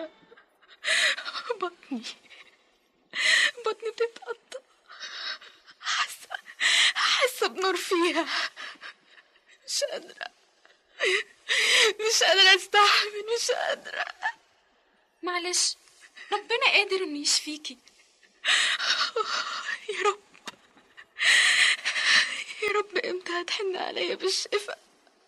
بطني بطني بتتقطع حاسة حاسة بنور فيها مش قادرة مش قادرة استحمل مش قادرة معلش ربنا قادر انه يشفيكي يا رب يا رب امتى هتحن عليا بالشفاء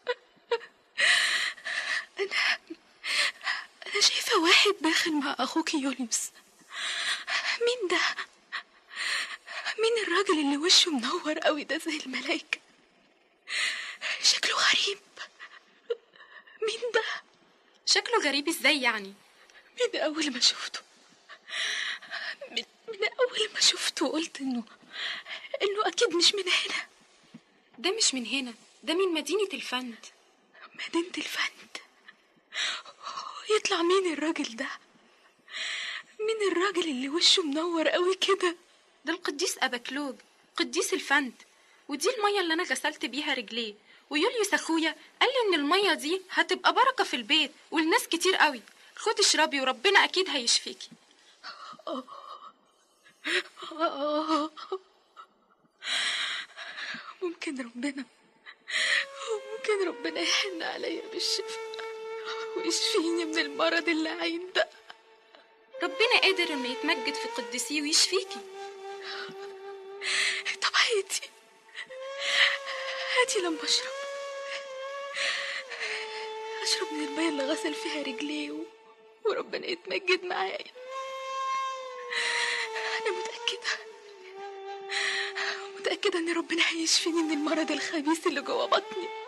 انا انا شايفه واحد داخل مع اخوك يوليوس مين ده مين الراجل اللي وشه منور قوي ده زي الملايكه شكله غريب مين ده شكله غريب ازاي يعني من اول ما شفته من, من اول ما شفته قلت انه انه اكيد مش من هنا ده مش من هنا ده من مدينة الفند مدينة الفند يطلع مين الراجل ده مين الراجل اللي وشه منور قوي كده ده القديس أباكلوج قديس الفند ودي المية اللي أنا غسلت بيها رجليه ويوليوس أخويا قال لي إن المية دي هتبقى بركة في البيت والناس كتير قوي خد اشربي وربنا أكيد هيشفيكي ممكن ربنا ممكن ربنا يحن عليا بالشفاء ويشفيني من المرض اللي عين ده ربنا قادر إنه يتمجد في قدسيه ويشفيكي طب هاتي هاتي لما اشرب اشرب من المية اللي غسل فيها رجليه و... وربنا يتمجد معايا انا متأكدة متأكدة ان ربنا هيشفيني من المرض الخبيث اللي جوه بطني